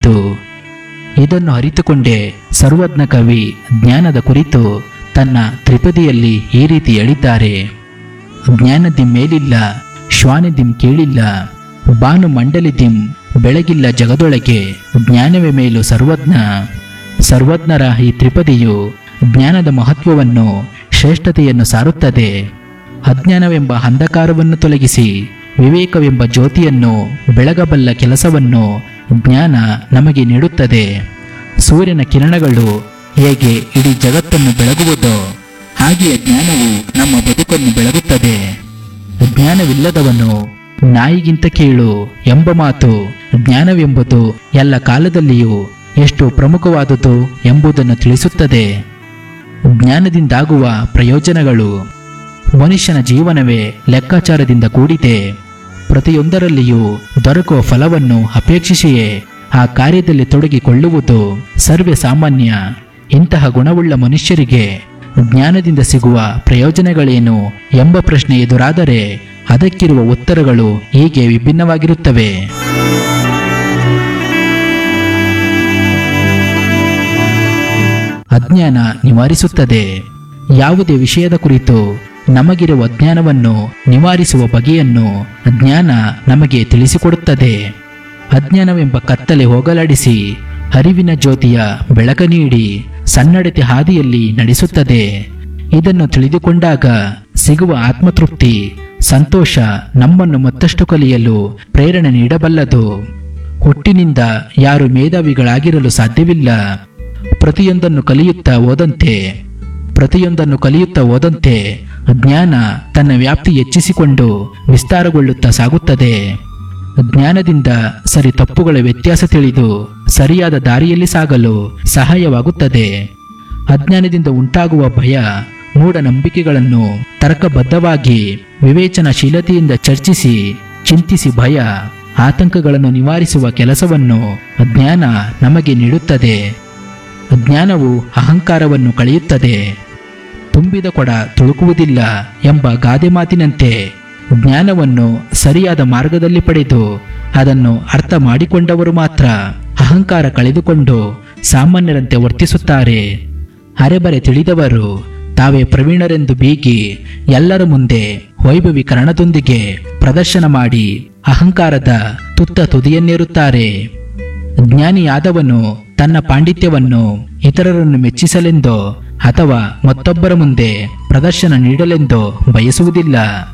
ಕುರಿತು ಇದನ್ನು ಅರಿತುಕೊಂಡೇ ಸರ್ವಜ್ಞ ಕವಿ ಜ್ಞಾನದ ಕುರಿತು ತನ್ನ ತ್ರಿಪದಿಯಲ್ಲಿ ಈ ರೀತಿ ಹೇಳಿದ್ದಾರೆ ಜ್ಞಾನದಿಂ ಮೇಲಿಲ್ಲ ಶ್ವಾನದಿಂ ಕೇಳಿಲ್ಲ ಬಾನು ಮಂಡಲಿದಿಂ ಬೆಳಗಿಲ್ಲ ಜಗದೊಳಗೆ ಜ್ಞಾನವೇ ಮೇಲು ಸರ್ವಜ್ಞ ಸರ್ವಜ್ಞರ ಈ ತ್ರಿಪದಿಯು ಜ್ಞಾನದ ಮಹತ್ವವನ್ನು ಶ್ರೇಷ್ಠತೆಯನ್ನು ಸಾರುತ್ತದೆ ಅಜ್ಞಾನವೆಂಬ ಅಂಧಕಾರವನ್ನು ತೊಲಗಿಸಿ ವಿವೇಕವೆಂಬ ಜ್ಯೋತಿಯನ್ನು ಬೆಳಗಬಲ್ಲ ಕೆಲಸವನ್ನು ಜ್ಞಾನ ನಮಗೆ ನೀಡುತ್ತದೆ ಸೂರ್ಯನ ಕಿರಣಗಳು ಹೇಗೆ ಇಡೀ ಜಗತ್ತನ್ನು ಬೆಳಗುವುದೋ ಹಾಗೆಯೇ ಜ್ಞಾನವು ನಮ್ಮ ಬದುಕನ್ನು ಬೆಳಗುತ್ತದೆ ಜ್ಞಾನವಿಲ್ಲದವನು ನಾಯಿಗಿಂತ ಕೀಳು ಎಂಬ ಮಾತು ಜ್ಞಾನವೆಂಬುದು ಎಲ್ಲ ಕಾಲದಲ್ಲಿಯೂ ಎಷ್ಟು ಪ್ರಮುಖವಾದುದು ಎಂಬುದನ್ನು ತಿಳಿಸುತ್ತದೆ ಜ್ಞಾನದಿಂದಾಗುವ ಪ್ರಯೋಜನಗಳು ಮನುಷ್ಯನ ಜೀವನವೇ ಲೆಕ್ಕಾಚಾರದಿಂದ ಕೂಡಿದೆ ಪ್ರತಿಯೊಂದರಲ್ಲಿಯೂ ದೊರಕುವ ಫಲವನ್ನು ಅಪೇಕ್ಷಿಸಿಯೇ ಆ ಕಾರ್ಯದಲ್ಲಿ ತೊಡಗಿಕೊಳ್ಳುವುದು ಸರ್ವೇ ಸಾಮಾನ್ಯ ಇಂತಹ ಗುಣವುಳ್ಳ ಮನುಷ್ಯರಿಗೆ ಜ್ಞಾನದಿಂದ ಸಿಗುವ ಪ್ರಯೋಜನಗಳೇನು ಎಂಬ ಪ್ರಶ್ನೆ ಎದುರಾದರೆ ಅದಕ್ಕಿರುವ ಉತ್ತರಗಳು ಹೀಗೆ ವಿಭಿನ್ನವಾಗಿರುತ್ತವೆ ಅಜ್ಞಾನ ನಿವಾರಿಸುತ್ತದೆ ಯಾವುದೇ ವಿಷಯದ ಕುರಿತು ನಮಗಿರುವ ಅಜ್ಞಾನವನ್ನು ನಿವಾರಿಸುವ ಬಗೆಯನ್ನು ಜ್ಞಾನ ನಮಗೆ ತಿಳಿಸಿಕೊಡುತ್ತದೆ ಅಜ್ಞಾನವೆಂಬ ಕತ್ತಲೆ ಹೋಗಲಾಡಿಸಿ ಅರಿವಿನ ಜ್ಯೋತಿಯ ಬೆಳಕ ನೀಡಿ ಸನ್ನಡತೆ ಹಾದಿಯಲ್ಲಿ ನಡೆಸುತ್ತದೆ ಇದನ್ನು ತಿಳಿದುಕೊಂಡಾಗ ಸಿಗುವ ಆತ್ಮತೃಪ್ತಿ ಸಂತೋಷ ನಮ್ಮನ್ನು ಮತ್ತಷ್ಟು ಕಲಿಯಲು ಪ್ರೇರಣೆ ನೀಡಬಲ್ಲದು ಹುಟ್ಟಿನಿಂದ ಯಾರು ಮೇಧಾವಿಗಳಾಗಿರಲು ಸಾಧ್ಯವಿಲ್ಲ ಪ್ರತಿಯೊಂದನ್ನು ಕಲಿಯುತ್ತಾ ಹೋದಂತೆ ಪ್ರತಿಯೊಂದನ್ನು ಕಲಿಯುತ್ತಾ ಹೋದಂತೆ ಜ್ಞಾನ ತನ್ನ ವ್ಯಾಪ್ತಿ ಹೆಚ್ಚಿಸಿಕೊಂಡು ವಿಸ್ತಾರಗೊಳ್ಳುತ್ತಾ ಸಾಗುತ್ತದೆ ಜ್ಞಾನದಿಂದ ಸರಿ ತಪ್ಪುಗಳ ವ್ಯತ್ಯಾಸ ತಿಳಿದು ಸರಿಯಾದ ದಾರಿಯಲ್ಲಿ ಸಾಗಲು ಸಹಾಯವಾಗುತ್ತದೆ ಅಜ್ಞಾನದಿಂದ ಉಂಟಾಗುವ ಭಯ ಮೂಢನಂಬಿಕೆಗಳನ್ನು ತರ್ಕಬದ್ಧವಾಗಿ ವಿವೇಚನಾಶೀಲತೆಯಿಂದ ಚರ್ಚಿಸಿ ಚಿಂತಿಸಿ ಭಯ ಆತಂಕಗಳನ್ನು ನಿವಾರಿಸುವ ಕೆಲಸವನ್ನು ಜ್ಞಾನ ನಮಗೆ ನೀಡುತ್ತದೆ ಜ್ಞಾನವು ಅಹಂಕಾರವನ್ನು ಕಳೆಯುತ್ತದೆ ತುಂಬಿದ ಕೊಡ ತುಳುಕುವುದಿಲ್ಲ ಎಂಬ ಗಾದೆ ಮಾತಿನಂತೆ ಜ್ಞಾನವನ್ನು ಸರಿಯಾದ ಮಾರ್ಗದಲ್ಲಿ ಪಡೆದು ಅದನ್ನು ಅರ್ಥ ಮಾಡಿಕೊಂಡವರು ಮಾತ್ರ ಅಹಂಕಾರ ಕಳೆದುಕೊಂಡು ಸಾಮಾನ್ಯರಂತೆ ವರ್ತಿಸುತ್ತಾರೆ ಅರೆಬರೆ ತಿಳಿದವರು ತಾವೇ ಪ್ರವೀಣರೆಂದು ಬೀಗಿ ಎಲ್ಲರ ಮುಂದೆ ವೈಭವೀಕರಣದೊಂದಿಗೆ ಪ್ರದರ್ಶನ ಮಾಡಿ ಅಹಂಕಾರದ ತುತ್ತ ತುದಿಯನ್ನೇರುತ್ತಾರೆ ಜ್ಞಾನಿಯಾದವನು ತನ್ನ ಪಾಂಡಿತ್ಯವನ್ನು ಇತರರನ್ನು ಮೆಚ್ಚಿಸಲೆಂದೋ ಅಥವಾ ಮತ್ತೊಬ್ಬರ ಮುಂದೆ ಪ್ರದರ್ಶನ ನೀಡಲೆಂದೋ ಬಯಸುವುದಿಲ್ಲ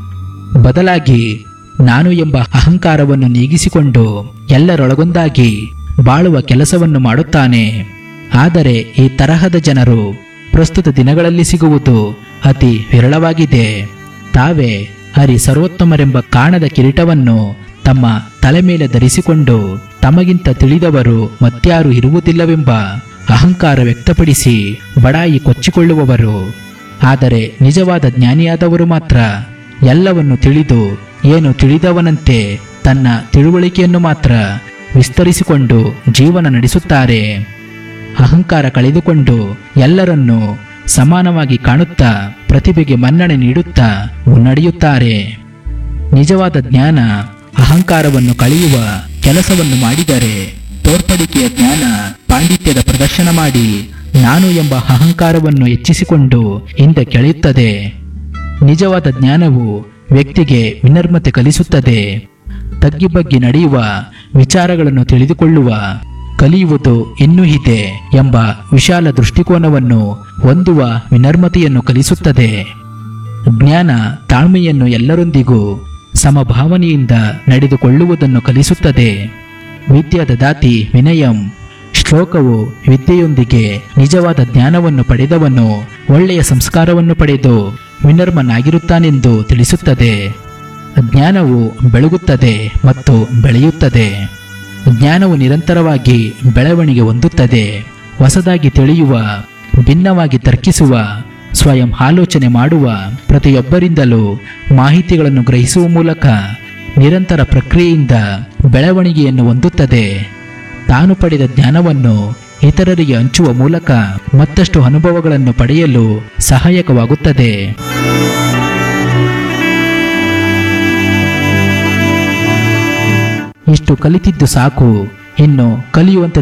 ಬದಲಾಗಿ ನಾನು ಎಂಬ ಅಹಂಕಾರವನ್ನು ನೀಗಿಸಿಕೊಂಡು ಎಲ್ಲರೊಳಗೊಂದಾಗಿ ಬಾಳುವ ಕೆಲಸವನ್ನು ಮಾಡುತ್ತಾನೆ ಆದರೆ ಈ ತರಹದ ಜನರು ಪ್ರಸ್ತುತ ದಿನಗಳಲ್ಲಿ ಸಿಗುವುದು ಅತಿ ವಿರಳವಾಗಿದೆ ತಾವೇ ಹರಿ ಸರ್ವೋತ್ತಮರೆಂಬ ಕಾಣದ ಕಿರೀಟವನ್ನು ತಮ್ಮ ತಲೆ ಮೇಲೆ ಧರಿಸಿಕೊಂಡು ತಮಗಿಂತ ತಿಳಿದವರು ಮತ್ಯಾರು ಇರುವುದಿಲ್ಲವೆಂಬ ಅಹಂಕಾರ ವ್ಯಕ್ತಪಡಿಸಿ ಬಡಾಯಿ ಕೊಚ್ಚಿಕೊಳ್ಳುವವರು ಆದರೆ ನಿಜವಾದ ಜ್ಞಾನಿಯಾದವರು ಮಾತ್ರ ಎಲ್ಲವನ್ನು ತಿಳಿದು ಏನು ತಿಳಿದವನಂತೆ ತನ್ನ ತಿಳುವಳಿಕೆಯನ್ನು ಮಾತ್ರ ವಿಸ್ತರಿಸಿಕೊಂಡು ಜೀವನ ನಡೆಸುತ್ತಾರೆ ಅಹಂಕಾರ ಕಳೆದುಕೊಂಡು ಎಲ್ಲರನ್ನೂ ಸಮಾನವಾಗಿ ಕಾಣುತ್ತಾ ಪ್ರತಿಭೆಗೆ ಮನ್ನಣೆ ನೀಡುತ್ತಾ ಮುನ್ನಡೆಯುತ್ತಾರೆ ನಿಜವಾದ ಜ್ಞಾನ ಅಹಂಕಾರವನ್ನು ಕಳೆಯುವ ಕೆಲಸವನ್ನು ಮಾಡಿದರೆ ತೋರ್ಪಡಿಕೆಯ ಜ್ಞಾನ ಪಾಂಡಿತ್ಯದ ಪ್ರದರ್ಶನ ಮಾಡಿ ನಾನು ಎಂಬ ಅಹಂಕಾರವನ್ನು ಹೆಚ್ಚಿಸಿಕೊಂಡು ಹಿಂದೆ ಕೆಳೆಯುತ್ತದೆ ನಿಜವಾದ ಜ್ಞಾನವು ವ್ಯಕ್ತಿಗೆ ವಿನರ್ಮತೆ ಕಲಿಸುತ್ತದೆ ತಗ್ಗಿ ಬಗ್ಗಿ ನಡೆಯುವ ವಿಚಾರಗಳನ್ನು ತಿಳಿದುಕೊಳ್ಳುವ ಕಲಿಯುವುದು ಇನ್ನೂ ಇದೆ ಎಂಬ ವಿಶಾಲ ದೃಷ್ಟಿಕೋನವನ್ನು ಹೊಂದುವ ವಿನರ್ಮತೆಯನ್ನು ಕಲಿಸುತ್ತದೆ ಜ್ಞಾನ ತಾಳ್ಮೆಯನ್ನು ಎಲ್ಲರೊಂದಿಗೂ ಸಮಭಾವನೆಯಿಂದ ನಡೆದುಕೊಳ್ಳುವುದನ್ನು ಕಲಿಸುತ್ತದೆ ವಿದ್ಯಾದ ದಾತಿ ವಿನಯಂ ಶ್ಲೋಕವು ವಿದ್ಯೆಯೊಂದಿಗೆ ನಿಜವಾದ ಜ್ಞಾನವನ್ನು ಪಡೆದವನು ಒಳ್ಳೆಯ ಸಂಸ್ಕಾರವನ್ನು ಪಡೆದು ವಿನರ್ಮನಾಗಿರುತ್ತಾನೆಂದು ತಿಳಿಸುತ್ತದೆ ಜ್ಞಾನವು ಬೆಳಗುತ್ತದೆ ಮತ್ತು ಬೆಳೆಯುತ್ತದೆ ಜ್ಞಾನವು ನಿರಂತರವಾಗಿ ಬೆಳವಣಿಗೆ ಹೊಂದುತ್ತದೆ ಹೊಸದಾಗಿ ತಿಳಿಯುವ ಭಿನ್ನವಾಗಿ ತರ್ಕಿಸುವ ಸ್ವಯಂ ಆಲೋಚನೆ ಮಾಡುವ ಪ್ರತಿಯೊಬ್ಬರಿಂದಲೂ ಮಾಹಿತಿಗಳನ್ನು ಗ್ರಹಿಸುವ ಮೂಲಕ ನಿರಂತರ ಪ್ರಕ್ರಿಯೆಯಿಂದ ಬೆಳವಣಿಗೆಯನ್ನು ಹೊಂದುತ್ತದೆ ತಾನು ಪಡೆದ ಜ್ಞಾನವನ್ನು ಇತರರಿಗೆ ಹಂಚುವ ಮೂಲಕ ಮತ್ತಷ್ಟು ಅನುಭವಗಳನ್ನು ಪಡೆಯಲು ಸಹಾಯಕವಾಗುತ್ತದೆ ಇಷ್ಟು ಕಲಿತಿದ್ದು ಸಾಕು ಇನ್ನು ಕಲಿಯುವಂತೆ